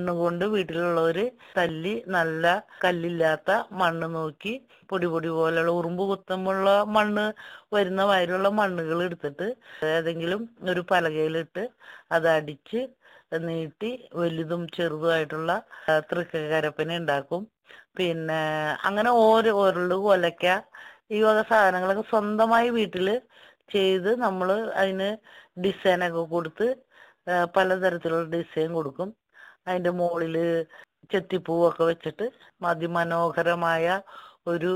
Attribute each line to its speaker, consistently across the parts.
Speaker 1: മണ്ണ് കൊണ്ട് വീട്ടിലുള്ളവര് തല്ലി നല്ല കല്ലില്ലാത്ത മണ്ണ് നോക്കി പൊടി പൊടി പോലെയുള്ള ഉറുമ്പ് കുത്തുമ്പോഴുള്ള മണ്ണ് വരുന്ന വയലുള്ള മണ്ണുകൾ എടുത്തിട്ട് ഏതെങ്കിലും ഒരു പലകയിലിട്ട് അത് അടിച്ച് നീട്ടി വലുതും ചെറുതുമായിട്ടുള്ള ആ, തൃക്കരപ്പന ഉണ്ടാക്കും പിന്നെ അങ്ങനെ ഓരോ ഉരുള് കൊലക്ക ഈ വക സാധനങ്ങളൊക്കെ സ്വന്തമായി വീട്ടില് ചെയ്ത് നമ്മൾ അതിന് ഡിസൈനൊക്കെ കൊടുത്ത് ആ, പലതരത്തിലുള്ള ഡിസൈൻ കൊടുക്കും അതിന്റെ മുകളില് ചെത്തിപ്പൂവൊക്കെ വെച്ചിട്ട് അതിമനോഹരമായ ഒരു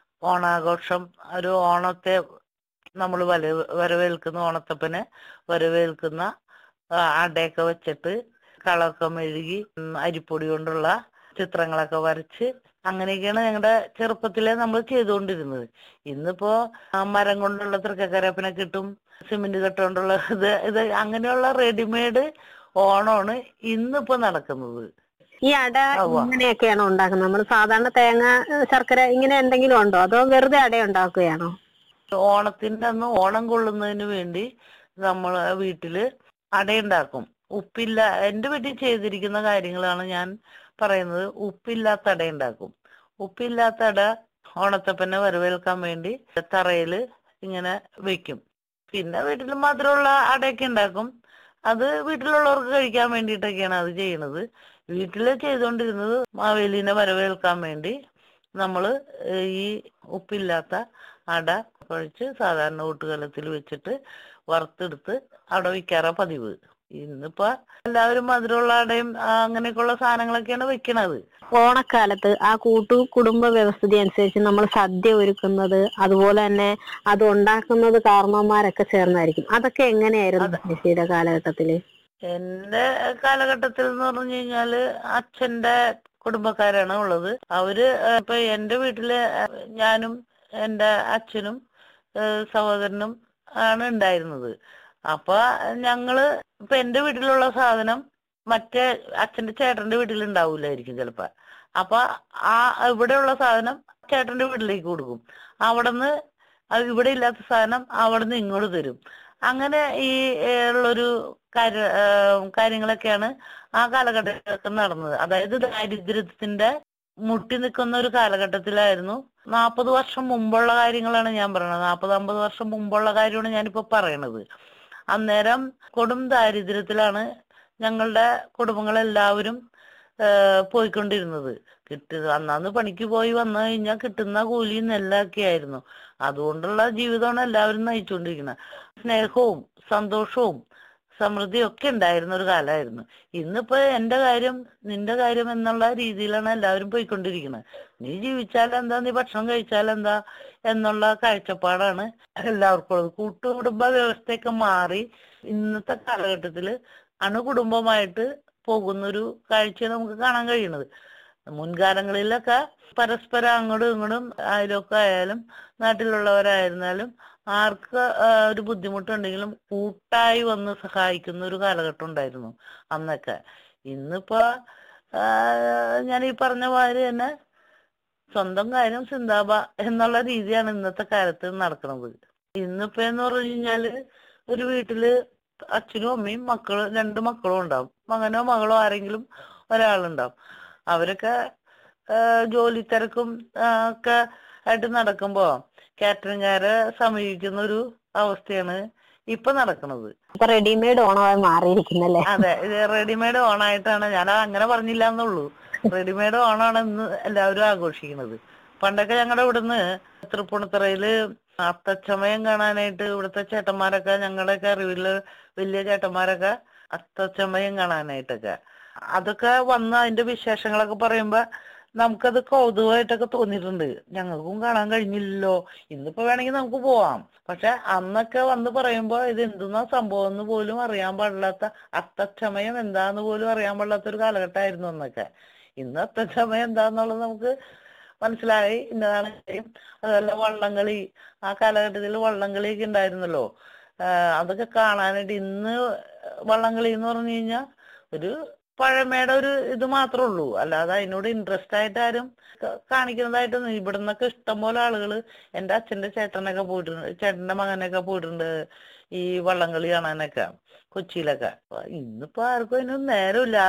Speaker 1: ഓണാഘോഷം ഒരു ഓണത്തെ നമ്മൾ വര വരവേൽക്കുന്ന ഓണത്തപ്പനെ വരവേൽക്കുന്ന ആ, അടയൊക്കെ വെച്ചിട്ട് കളമൊക്കെ മെഴുകി ഉം, അരിപ്പൊടി കൊണ്ടുള്ള ചിത്രങ്ങളൊക്കെ വരച്ച് അങ്ങനെയൊക്കെയാണ് ഞങ്ങളുടെ ചെറുപ്പത്തിലെ നമ്മൾ ചെയ്തുകൊണ്ടിരുന്നത് ഇന്നിപ്പോ ആ, മരം കൊണ്ടുള്ള തൃക്കക്കരപ്പനെ കിട്ടും സിമെന്റ് കെട്ടുകൊണ്ടുള്ള ഇത് ഇത് അങ്ങനെയുള്ള റെഡിമെയ്ഡ് ഓണമാണ് ഇന്നിപ്പോ നടക്കുന്നത്
Speaker 2: ഈ അട
Speaker 1: ഉവ്വ.
Speaker 2: ഇങ്ങനെയൊക്കെയാണോ ഉണ്ടാക്കുന്നത് നമ്മൾ സാധാരണ തേങ്ങ ഏഹ്, ശർക്കര ഇങ്ങനെ എന്തെങ്കിലും ഉണ്ടോ അതോ വെറുതെ അട ഉണ്ടാക്കുകയാണോ
Speaker 1: ഓണത്തിന്റെ അന്ന് ഓണം കൊള്ളുന്നതിന് വേണ്ടി നമ്മൾ വീട്ടില് അടയുണ്ടാക്കും ഉപ്പില്ല എന്റെ വീട്ടിൽ ചെയ്തിരിക്കുന്ന കാര്യങ്ങളാണ് ഞാൻ പറയുന്നത് ഉപ്പില്ലാത്ത അട ഉണ്ടാക്കും ഉപ്പില്ലാത്ത അട ഓണത്തപ്പനെ വരവേൽക്കാൻ വേണ്ടി തറയില് ഇങ്ങനെ വെക്കും പിന്നെ വീട്ടിൽ മധുരമുള്ള അടയൊക്കെ ഉണ്ടാക്കും അത് വീട്ടിലുള്ളവർക്ക് കഴിക്കാൻ വേണ്ടിയിട്ടൊക്കെയാണ് അത് ചെയ്യുന്നത് വീട്ടില് ചെയ്തുകൊണ്ടിരുന്നത് മാവേലിനെ വരവേൽക്കാൻ വേണ്ടി നമ്മള് ഏഹ് ഈ ഉപ്പില്ലാത്ത അട കുഴച്ച് സാധാരണ ഊട്ടുകലത്തിൽ വെച്ചിട്ട് വറുത്തെടുത്ത് അവിടെ വിൽക്കാറാ പതിവ് ഇന്നിപ്പോ എല്ലാവരും മധുരമുള്ള അടയും ആ, അങ്ങനെയൊക്കെയുള്ള സാധനങ്ങളൊക്കെയാണ് വെക്കണത്
Speaker 2: ഓണക്കാലത്ത് ആ കൂട്ടു കുടുംബ വ്യവസ്ഥിതി അനുസരിച്ച് നമ്മൾ സദ്യ ഒരുക്കുന്നത് അതുപോലെ തന്നെ അത് ഉണ്ടാക്കുന്നത് കാരണവന്മാരൊക്കെ ചേർന്നായിരിക്കും അതൊക്കെ എങ്ങനെയായിരുന്നു ചേച്ചിയുടെ കാലഘട്ടത്തില്
Speaker 1: എന്റെ കാലഘട്ടത്തിൽ എന്ന് പറഞ്ഞു കഴിഞ്ഞാല് അച്ഛന്റെ കുടുംബക്കാരാണ് ഉള്ളത് അവര് ഏഹ്, ഇപ്പൊ എന്റെ വീട്ടില് ഏഹ്, ഞാനും എന്റെ അച്ഛനും ഏഹ്, സഹോദരനും ആണ് ഉണ്ടായിരുന്നത് അപ്പൊ ഞങ്ങള് ഇപ്പൊ എന്റെ വീട്ടിലുള്ള സാധനം മറ്റേ അച്ഛന്റെ ചേട്ടന്റെ വീട്ടിൽ ഉണ്ടാവൂലായിരിക്കും ചിലപ്പോ അപ്പൊ ആ ഇവിടെയുള്ള സാധനം ചേട്ടന്റെ വീട്ടിലേക്ക് കൊടുക്കും അവിടുന്ന് അത് ഇവിടെ ഇല്ലാത്ത സാധനം അവിടുന്ന് ഇങ്ങോട്ട് തരും അങ്ങനെ ഈ ഏഹ്, ഉള്ളൊരു കാര്യ ഏഹ്, കാര്യങ്ങളൊക്കെയാണ് ആ കാലഘട്ടത്തിലൊക്കെ നടന്നത് അതായത് ദാരിദ്ര്യത്തിന്റെ മുട്ടി നിൽക്കുന്ന ഒരു കാലഘട്ടത്തിലായിരുന്നു നാൽപ്പത് വർഷം മുമ്പുള്ള കാര്യങ്ങളാണ് ഞാൻ പറയുന്നത് നാൽപ്പത് അമ്പത് വർഷം മുമ്പുള്ള കാര്യമാണ് ഞാനിപ്പോ പറയണത് അന്നേരം കൊടും ദാരിദ്ര്യത്തിലാണ് ഞങ്ങളുടെ കുടുംബങ്ങളെല്ലാവരും ഏഹ്, പോയിക്കൊണ്ടിരുന്നത് കിട്ടുക അന്നാന്ന് പണിക്ക് പോയി വന്നു കഴിഞ്ഞാൽ കിട്ടുന്ന കൂലി നെല്ലൊക്കെ ആയിരുന്നു അതുകൊണ്ടുള്ള ജീവിതമാണ് എല്ലാവരും നയിച്ചുകൊണ്ടിരിക്കുന്നത് സ്നേഹവും സന്തോഷവും സമൃദ്ധിയും ഒക്കെ ഉണ്ടായിരുന്ന ഒരു കാലമായിരുന്നു ഇന്നിപ്പോ എന്റെ കാര്യം നിന്റെ കാര്യം എന്നുള്ള രീതിയിലാണ് എല്ലാവരും പോയിക്കൊണ്ടിരിക്കുന്നത് നീ ജീവിച്ചാൽ എന്താ നീ ഭക്ഷണം കഴിച്ചാൽ എന്താ എന്നുള്ള കാഴ്ചപ്പാടാണ് എല്ലാവർക്കും ഉള്ളത് കൂട്ടുകുടുംബ വ്യവസ്ഥയൊക്കെ മാറി ഇന്നത്തെ കാലഘട്ടത്തില് അണുകുടുംബമായിട്ട് പോകുന്ന ഒരു കാഴ്ച നമുക്ക് കാണാൻ കഴിയുന്നത് മുൻകാലങ്ങളിലൊക്കെ പരസ്പരം അങ്ങോട്ടും ഇങ്ങോട്ടും അയലൊക്കെ ആയാലും നാട്ടിലുള്ളവരായിരുന്നാലും ആർക്ക് ആ, ഒരു ബുദ്ധിമുട്ടുണ്ടെങ്കിലും കൂട്ടായി വന്ന് സഹായിക്കുന്ന ഒരു കാലഘട്ടം ഉണ്ടായിരുന്നു അന്നൊക്കെ ഇന്നിപ്പോ ആ, ഞാൻ ഈ പറഞ്ഞ മാതിരി തന്നെ സ്വന്തം കാര്യം സിന്താബ എന്നുള്ള രീതിയാണ് ഇന്നത്തെ കാലത്ത് നടക്കുന്നത് ഇന്നിപ്പോ എന്ന് പറഞ്ഞു കഴിഞ്ഞാല് ഒരു വീട്ടില് അച്ഛനും അമ്മയും മക്കള് രണ്ട് മക്കളും ഉണ്ടാവും മകനോ മകളോ ആരെങ്കിലും ഒരാളുണ്ടാവും അവരൊക്കെ ആ, ജോലി തിരക്കും ആ, ഒക്കെ ആയിട്ട് നടക്കുമ്പോ കാറ്ററിംഗുകാരെ സമീപിക്കുന്ന ഒരു അവസ്ഥയാണ് ഇപ്പൊ നടക്കുന്നത്
Speaker 2: ഇപ്പൊ റെഡിമെയ്ഡ് ഓണമായി മാറിയിരിക്കുന്നല്ലേ
Speaker 1: അതെ ഇത് റെഡിമെയ്ഡ് ഓണായിട്ടാണ് ഞാൻ അങ്ങനെ പറഞ്ഞില്ല എന്നുള്ളൂ റെഡിമെയ്ഡ് ഓണാണ് ഇന്ന് എല്ലാവരും ആഘോഷിക്കുന്നത് പണ്ടൊക്കെ ഞങ്ങളുടെ ഇവിടുന്ന് തൃപ്പൂണിത്തറയില് അത്തച്ചമയം കാണാനായിട്ട് ഇവിടുത്തെ ചേട്ടന്മാരൊക്കെ ഞങ്ങളുടെയൊക്കെ അറിവില് വലിയ ചേട്ടന്മാരൊക്കെ അത്തച്ചമയം കാണാനായിട്ടൊക്കെ അതൊക്കെ വന്ന് അതിന്റെ വിശേഷങ്ങളൊക്കെ പറയുമ്പോ നമുക്കത് കൗതുകമായിട്ടൊക്കെ തോന്നിയിട്ടുണ്ട് ഞങ്ങൾക്കും കാണാൻ കഴിഞ്ഞില്ലല്ലോ ഇന്നിപ്പോ വേണമെങ്കിൽ നമുക്ക് പോവാം പക്ഷെ അന്നൊക്കെ വന്ന് പറയുമ്പോ ഇത് എന്തുന്നാ സംഭവം എന്ന് പോലും അറിയാൻ പാടില്ലാത്ത അത്തച്ചമയം എന്താന്ന് പോലും അറിയാൻ പാടില്ലാത്ത ഒരു കാലഘട്ടമായിരുന്നു അന്നൊക്കെ ഇന്ന് അത്തച്ചമയം എന്താന്നുള്ളത് നമുക്ക് മനസ്സിലായി ഇന്നതാണ് കാര്യം അതുപോലെ വള്ളംകളി ആ കാലഘട്ടത്തിൽ വള്ളംകളിയൊക്കെ ഉണ്ടായിരുന്നല്ലോ ആഹ് അതൊക്കെ കാണാനായിട്ട് ഇന്ന് വള്ളംകളി എന്ന് പറഞ്ഞു കഴിഞ്ഞാൽ ഒരു പഴമയുടെ ഒരു ഇത് മാത്രമേ ഉള്ളൂ അല്ലാതെ അതിനോട് ഇൻട്രസ്റ്റ് ആയിട്ട് ആരും ക- കാണിക്കുന്നതായിട്ടൊന്നും ഇവിടുന്നൊക്കെ ഇഷ്ടംപോലെ ആളുകൾ എന്റെ അച്ഛന്റെ ചേട്ടനൊക്കെ പോയിട്ടുണ്ട് ചേട്ടന്റെ മകനൊക്കെ പോയിട്ടുണ്ട് ഈ വള്ളംകളി കാണാനൊക്കെ കൊച്ചിയിലൊക്കെ അപ്പൊ ഇന്നിപ്പോ ആർക്കും അതിനൊന്നും നേരമില്ല ആർക്കും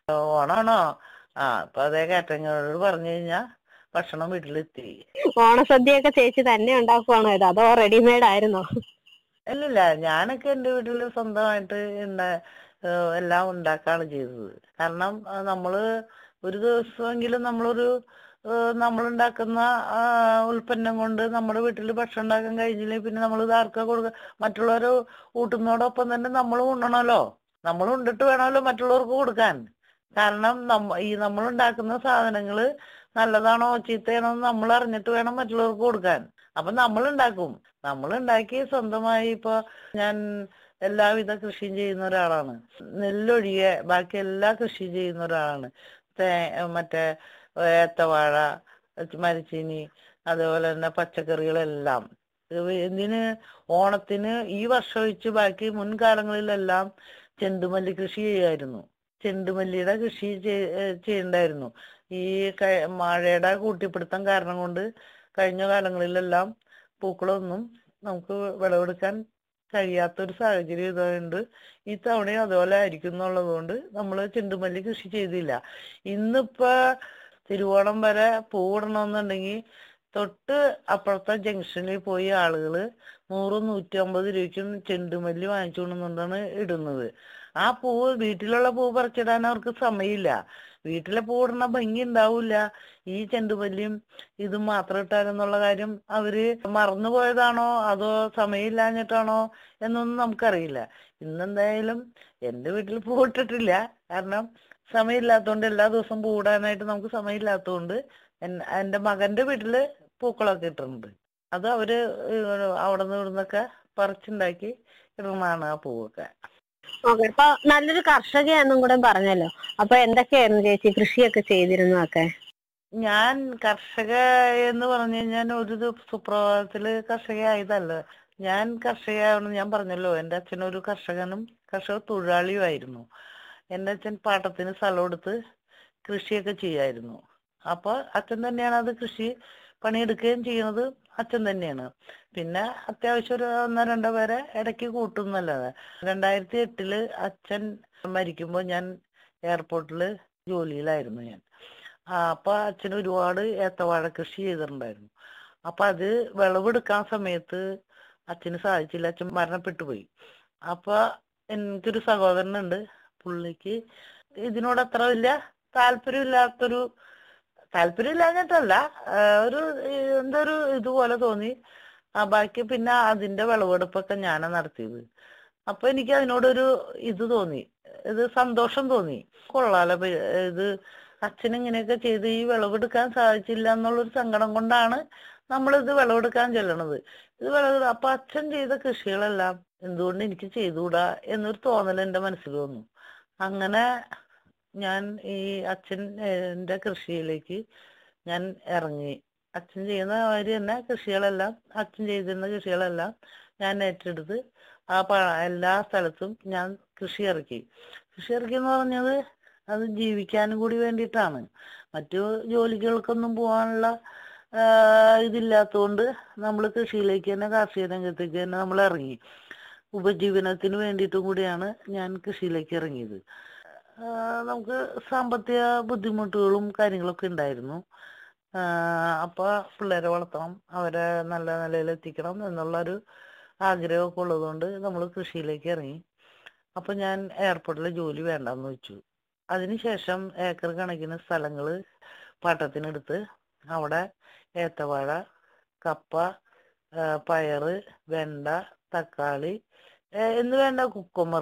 Speaker 1: ഓണാണോ ആ ഇപ്പൊ അതേ കാറ്ററിംഗോട് പറഞ്ഞു കഴിഞ്ഞാ ഭക്ഷണം വീട്ടിലെത്തി
Speaker 2: ഓണസദ്യയൊക്കെ ചേച്ചി തന്നെ ഉണ്ടാക്കുവാണോ ഇത് അതോ റെഡിമെയ്ഡ് ആയിരുന്നോ
Speaker 1: ഇല്ലില്ല ഞാനൊക്കെ എന്റെ വീട്ടിൽ സ്വന്തമായിട്ട് ഉണ്ട ഏഹ് എല്ലാം ഉണ്ടാക്കാണ് ചെയ്തത് കാരണം ആ, നമ്മള് ഒരു ദിവസമെങ്കിലും നമ്മളൊരു ഏഹ് നമ്മളുണ്ടാക്കുന്ന ആ, ഉൽപ്പന്നം കൊണ്ട് നമ്മുടെ വീട്ടിൽ ഭക്ഷണം ഉണ്ടാക്കാൻ കഴിഞ്ഞില്ലെങ്കിൽ പിന്നെ നമ്മൾ ഇത് ആർക്കാ കൊടുക്കുക മറ്റുള്ളവർ ഊട്ടുന്നതോടൊപ്പം തന്നെ നമ്മൾ ഉണ്ണണമല്ലോ നമ്മൾ ഉണ്ടിട്ട് വേണമല്ലോ മറ്റുള്ളവർക്ക് കൊടുക്കാൻ കാരണം നമ്മ ഈ നമ്മൾ ഉണ്ടാക്കുന്ന സാധനങ്ങള് നല്ലതാണോ ചീത്തയാണോ എന്ന് നമ്മൾ അറിഞ്ഞിട്ട് വേണം മറ്റുള്ളവർക്ക് കൊടുക്കാൻ അപ്പൊ നമ്മൾ ഉണ്ടാക്കും നമ്മൾ ഉണ്ടാക്കി സ്വന്തമായി ഇപ്പൊ ഞാൻ എല്ലാവിധ കൃഷിയും ചെയ്യുന്ന ഒരാളാണ് നെല്ലൊഴികെ ബാക്കി എല്ലാ കൃഷിയും ചെയ്യുന്ന ഒരാളാണ് തേ മറ്റേ ഏത്തവാഴ മരിച്ചീനി അതേപോലെ തന്നെ പച്ചക്കറികളെല്ലാം ഇത് എന്തിന് ഓണത്തിന് ഈ വർഷം ഒഴിച്ച് ബാക്കി മുൻകാലങ്ങളിലെല്ലാം ചെണ്ടുമല്ലി കൃഷി ചെയ്യുമായിരുന്നു ചെണ്ടുമല്ലിയുടെ കൃഷി ചെയ്- ഏഹ് ചെയ്യണ്ടായിരുന്നു ഈ ക- മഴയുടെ കൂട്ടിപ്പിടുത്തം കാരണം കൊണ്ട് കഴിഞ്ഞ കാലങ്ങളിലെല്ലാം പൂക്കളൊന്നും നമുക്ക് വിളവെടുക്കാൻ കഴിയാത്തൊരു സാഹചര്യം ഇതുകൊണ്ട് ഈ തവണയും അതുപോലെ ആയിരിക്കും എന്നുള്ളത് കൊണ്ട് നമ്മൾ ചെണ്ടുമല്ലി കൃഷി ചെയ്തില്ല ഇന്നിപ്പോ തിരുവോണം വരെ പൂവിടണമെന്നുണ്ടെങ്കിൽ തൊട്ട് അപ്പുറത്തെ ജംഗ്ഷനിൽ പോയി ആളുകള് നൂറ് നൂറ്റി അമ്പത് രൂപയ്ക്കും ചെണ്ടുമല്ലി വാങ്ങിച്ചു കൊണ്ടുവന്നുകൊണ്ടാണ് ഇടുന്നത് ആ പൂവ് വീട്ടിലുള്ള പൂവ് പറിച്ചിടാൻ അവർക്ക് സമയമില്ല വീട്ടിലെ പൂവിടുന്ന ഭംഗി ഉണ്ടാവില്ല ഈ ചെണ്ടുമല്ലിയും ഇതും മാത്രം ഇട്ടാലെന്നുള്ള കാര്യം അവര് മറന്നു പോയതാണോ അതോ സമയമില്ലാഞ്ഞിട്ടാണോ എന്നൊന്നും നമുക്കറിയില്ല ഇന്നെന്തായാലും എന്റെ വീട്ടിൽ പൂവിട്ടിട്ടില്ല കാരണം സമയമില്ലാത്തതുകൊണ്ട് എല്ലാ ദിവസവും പൂവിടാനായിട്ട് നമുക്ക് സമയമില്ലാത്തതുകൊണ്ട് എൻ- എന്റെ മകന്റെ വീട്ടില് പൂക്കളൊക്കെ ഇട്ടിട്ടുണ്ട് അത് അവര് അവിടെ നിന്ന് ഇവിടുന്നൊക്കെ പറിച്ചുണ്ടാക്കി ഇടുന്നതാണ് ആ പൂവൊക്കെ
Speaker 2: ഓക്കെ അപ്പൊ നല്ലൊരു കർഷകയാണെന്നും കൂടെ പറഞ്ഞല്ലോ അപ്പൊ എന്തൊക്കെയായിരുന്നു ചേച്ചി കൃഷിയൊക്കെ ചെയ്തിരുന്നതൊക്കെ
Speaker 1: ഞാൻ കർഷക എന്ന് പറഞ്ഞു കഴിഞ്ഞാൽ ഒരു ദിവ- സുപ്രഭാതത്തില് കർഷകയായതല്ല ഞാൻ കർഷകയാവണം ഞാൻ പറഞ്ഞല്ലോ എന്റെ അച്ഛൻ ഒരു കർഷകനും കർഷക തൊഴിലാളിയുമായിരുന്നു എന്റെ അച്ഛൻ പാട്ടത്തിന് സ്ഥലം എടുത്ത് കൃഷിയൊക്കെ ചെയ്യായിരുന്നു അപ്പൊ അച്ഛൻ തന്നെയാണ് അത് കൃഷി പണിയെടുക്കുകയും ചെയ്യുന്നത് അച്ഛൻ തന്നെയാണ് പിന്നെ അത്യാവശ്യം ഒരു ഒന്നോ രണ്ടോ പേരെ ഇടയ്ക്ക് കൂട്ടുന്നല്ലാതെ രണ്ടായിരത്തി എട്ടില് അച്ഛൻ മരിക്കുമ്പോൾ ഞാൻ എയർപോർട്ടില് ജോലിയിലായിരുന്നു ഞാൻ ആ അപ്പൊ അച്ഛൻ ഒരുപാട് ഏത്തവാഴ കൃഷി ചെയ്തിട്ടുണ്ടായിരുന്നു അപ്പൊ അത് വിളവെടുക്കാൻ സമയത്ത് അച്ഛന് സാധിച്ചില്ല അച്ഛൻ മരണപ്പെട്ടു പോയി അപ്പൊ എനിക്കൊരു സഹോദരനുണ്ട് പുള്ളിക്ക് ഇതിനോട് അത്ര വലിയ താല്പര്യമില്ലാത്തൊരു താല്പര്യമില്ലാഞ്ഞിട്ടല്ല ആ, ഒരു ഈ, എന്തോ ഒരു ഇതുപോലെ തോന്നി ആ ബാക്കി പിന്നെ അതിന്റെ വിളവെടുപ്പൊക്കെ ഞാനാ നടത്തിയത് അപ്പൊ എനിക്ക് അതിനോടൊരു ഇത് തോന്നി ഇത് സന്തോഷം തോന്നി കൊള്ളാലോ ഇപ്പൊ ഇത് അച്ഛൻ ഇങ്ങനെയൊക്കെ ചെയ്ത് ഈ വിളവെടുക്കാൻ സാധിച്ചില്ല എന്നുള്ളൊരു സങ്കടം കൊണ്ടാണ് നമ്മളിത് വിളവെടുക്കാൻ ചെല്ലണത് ഇത് വിളവെടു അപ്പൊ അച്ഛൻ ചെയ്ത കൃഷികളെല്ലാം എന്തുകൊണ്ട് എനിക്ക് ചെയ്തുകൂടാ എന്നൊരു തോന്നൽ എന്റെ മനസ്സിൽ വന്നു അങ്ങനെ ഞാൻ ഈ അച്ഛൻ ഏഹ്, ന്റെ കൃഷിയിലേക്ക് ഞാൻ ഇറങ്ങി അച്ഛൻ ചെയ്യുന്ന മാതിരി തന്നെ കൃഷികളെല്ലാം അച്ഛൻ ചെയ്തിരുന്ന കൃഷികളെല്ലാം ഞാൻ ഏറ്റെടുത്ത് ആ പ എല്ലാ സ്ഥലത്തും ഞാൻ കൃഷി ഇറക്കി കൃഷി ഇറക്കി എന്ന് പറഞ്ഞത് അത് ജീവിക്കാനും കൂടി വേണ്ടിയിട്ടാണ് മറ്റു ജോലികൾക്കൊന്നും പോകാനുള്ള ആഹ് ഇതില്ലാത്തതുകൊണ്ട് നമ്മൾ കൃഷിയിലേക്ക് തന്നെ കാർഷിക രംഗത്തേക്ക് തന്നെ നമ്മൾ ഇറങ്ങി ഉപജീവനത്തിന് വേണ്ടിയിട്ടും കൂടിയാണ് ഞാൻ കൃഷിയിലേക്ക് ഇറങ്ങിയത് ആഹ് നമുക്ക് സാമ്പത്തിക ബുദ്ധിമുട്ടുകളും കാര്യങ്ങളൊക്കെ ഉണ്ടായിരുന്നു ആഹ് അപ്പൊ പിള്ളേരെ വളർത്തണം അവരെ നല്ല നിലയിൽ എത്തിക്കണം എന്നുള്ളൊരു ആഗ്രഹമൊക്കെ ഉള്ളതുകൊണ്ട് നമ്മൾ കൃഷിയിലേക്ക് ഇറങ്ങി അപ്പൊ ഞാൻ എയർപോർട്ടിലെ ജോലി വേണ്ടെന്ന് വെച്ചു അതിനുശേഷം ഏക്കർ കണക്കിന് സ്ഥലങ്ങള് പാട്ടത്തിനെടുത്ത് അവിടെ ഏത്തവാഴ കപ്പ ആ, പയറ് വെണ്ട തക്കാളി ഏ, എന്ന് വേണ്ട കുക്കുമർ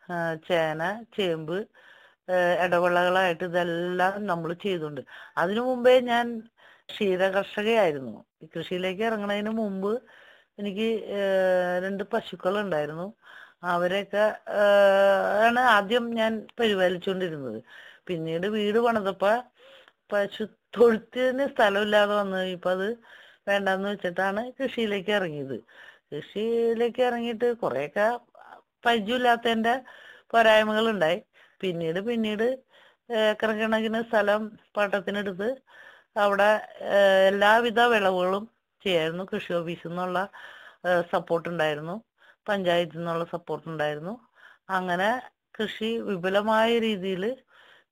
Speaker 1: ചേന ചേമ്പ് ഏ, ഇടവിളകളായിട്ട് ഇതെല്ലാം നമ്മൾ ചെയ്തുണ്ട് അതിനു മുമ്പേ ഞാൻ ക്ഷീര കർഷകയായിരുന്നു ഈ കൃഷിയിലേക്ക് ഇറങ്ങുന്നതിന് മുമ്പ് എനിക്ക് ഏ, രണ്ട് പശുക്കൾ ഉണ്ടായിരുന്നു അവരെയൊക്കെ ഏ, ആണ് ആദ്യം ഞാൻ പരിപാലിച്ചുകൊണ്ടിരുന്നത് പിന്നീട് വീട് പണിതപ്പോ പശു തൊഴുത്തിന് സ്ഥലമില്ലാതെ വന്നു ഇപ്പൊ അത് വേണ്ടെന്ന് വെച്ചിട്ടാണ് കൃഷിയിലേക്ക് ഇറങ്ങിയത് കൃഷിയിലേക്ക് ഇറങ്ങിയിട്ട് കുറെയൊക്കെ പരിചയമില്ലാത്തതിന്റെ പോരായ്മകൾ ഉണ്ടായി പിന്നീട് പിന്നീട് ഏക്കർ കണക്കിന് സ്ഥലം പാട്ടത്തിനെടുത്ത് അവിടെ ഏഹ് എല്ലാവിധ വിളവുകളും ചെയ്യായിരുന്നു കൃഷി ഓഫീസിൽ നിന്നുള്ള സപ്പോർട്ട് ഉണ്ടായിരുന്നു പഞ്ചായത്തിൽ നിന്നുള്ള സപ്പോർട്ട് ഉണ്ടായിരുന്നു അങ്ങനെ കൃഷി വിപുലമായ രീതിയിൽ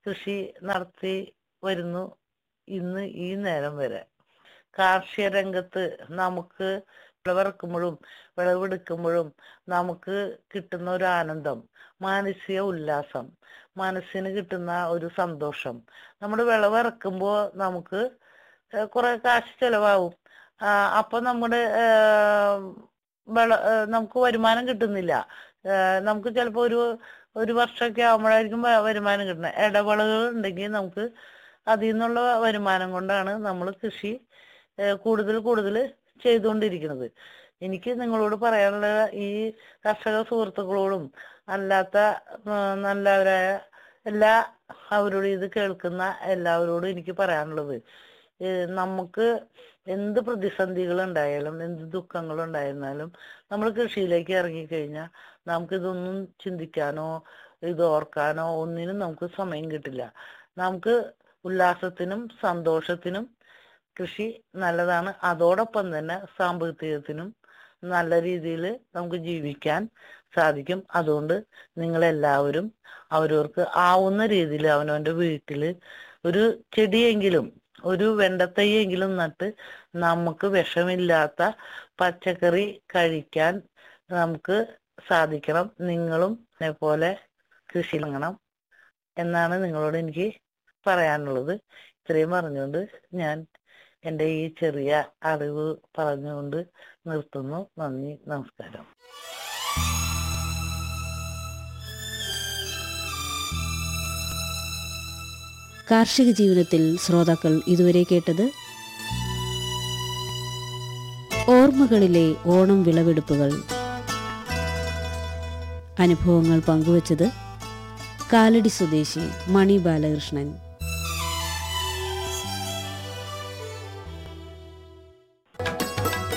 Speaker 1: കൃഷി നടത്തി വരുന്നു ഇന്ന് ഈ നേരം വരെ കാർഷിക രംഗത്ത് നമുക്ക് വിളവിറക്കുമ്പോഴും വിളവെടുക്കുമ്പോഴും നമുക്ക് കിട്ടുന്ന ഒരു ആനന്ദം മാനസിക ഉല്ലാസം മനസ്സിന് കിട്ടുന്ന ഒരു സന്തോഷം നമ്മുടെ വിളവിറക്കുമ്പോൾ നമുക്ക് ഏഹ് കുറെ കാശ് ചെലവാകും ആ, അപ്പൊ നമ്മുടെ ഏഹ്, വിള ഏഹ് നമുക്ക് വരുമാനം കിട്ടുന്നില്ല ഏഹ് നമുക്ക് ചിലപ്പോ ഒരു ഒരു വർഷമൊക്കെ ആകുമ്പോഴായിരിക്കും വ- വരുമാനം കിട്ടുന്നത് ഇടവേളകൾ ഉണ്ടെങ്കിൽ നമുക്ക് അതിൽ നിന്നുള്ള വരുമാനം കൊണ്ടാണ് നമ്മൾ കൃഷി ഏഹ് കൂടുതൽ കൂടുതൽ ചെയ്തുകൊണ്ടിരിക്കുന്നത് എനിക്ക് നിങ്ങളോട് പറയാനുള്ള ഈ കർഷക സുഹൃത്തുക്കളോടും അല്ലാത്ത ആ, നല്ലവരായ എല്ലാ അവരോടും ഇത് കേൾക്കുന്ന എല്ലാവരോടും എനിക്ക് പറയാനുള്ളത് ഏഹ് നമുക്ക് എന്ത് പ്രതിസന്ധികൾ ഉണ്ടായാലും എന്ത് ദുഃഖങ്ങൾ ഉണ്ടായിരുന്നാലും നമ്മൾ കൃഷിയിലേക്ക് ഇറങ്ങിക്കഴിഞ്ഞാൽ നമുക്കിതൊന്നും ചിന്തിക്കാനോ ഇത് ഓർക്കാനോ ഒന്നിനും നമുക്ക് സമയം കിട്ടില്ല നമുക്ക് ഉല്ലാസത്തിനും സന്തോഷത്തിനും കൃഷി നല്ലതാണ് അതോടൊപ്പം തന്നെ സാമ്പത്തികത്തിനും നല്ല രീതിയിൽ നമുക്ക് ജീവിക്കാൻ സാധിക്കും അതുകൊണ്ട് നിങ്ങളെല്ലാവരും അവരവർക്ക് ആവുന്ന രീതിയിൽ അവനവന്റെ വീട്ടില് ഒരു ചെടിയെങ്കിലും ഒരു വെണ്ടത്തൈയെങ്കിലും നട്ട് നമുക്ക് വിഷമില്ലാത്ത പച്ചക്കറി കഴിക്കാൻ നമുക്ക് സാധിക്കണം നിങ്ങളും പോലെ കൃഷി ഇറങ്ങണം എന്നാണ് നിങ്ങളോട് എനിക്ക് പറയാനുള്ളത് ഇത്രയും പറഞ്ഞുകൊണ്ട് ഞാൻ എൻ്റെ ഈ ചെറിയ അറിവ് പറഞ്ഞുകൊണ്ട് നിർത്തുന്നു നന്ദി നമസ്കാരം
Speaker 3: കാർഷിക ജീവിതത്തിൽ ശ്രോതാക്കൾ ഇതുവരെ കേട്ടത് ഓർമ്മകളിലെ ഓണം വിളവെടുപ്പുകൾ അനുഭവങ്ങൾ പങ്കുവച്ചത് കാലടി സ്വദേശി മണി ബാലകൃഷ്ണൻ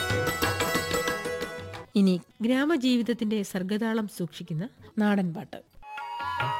Speaker 4: ഇനി ഗ്രാമജീവിതത്തിന്റെ സർഗതാളം സൂക്ഷിക്കുന്ന നാടൻ പാട്ട്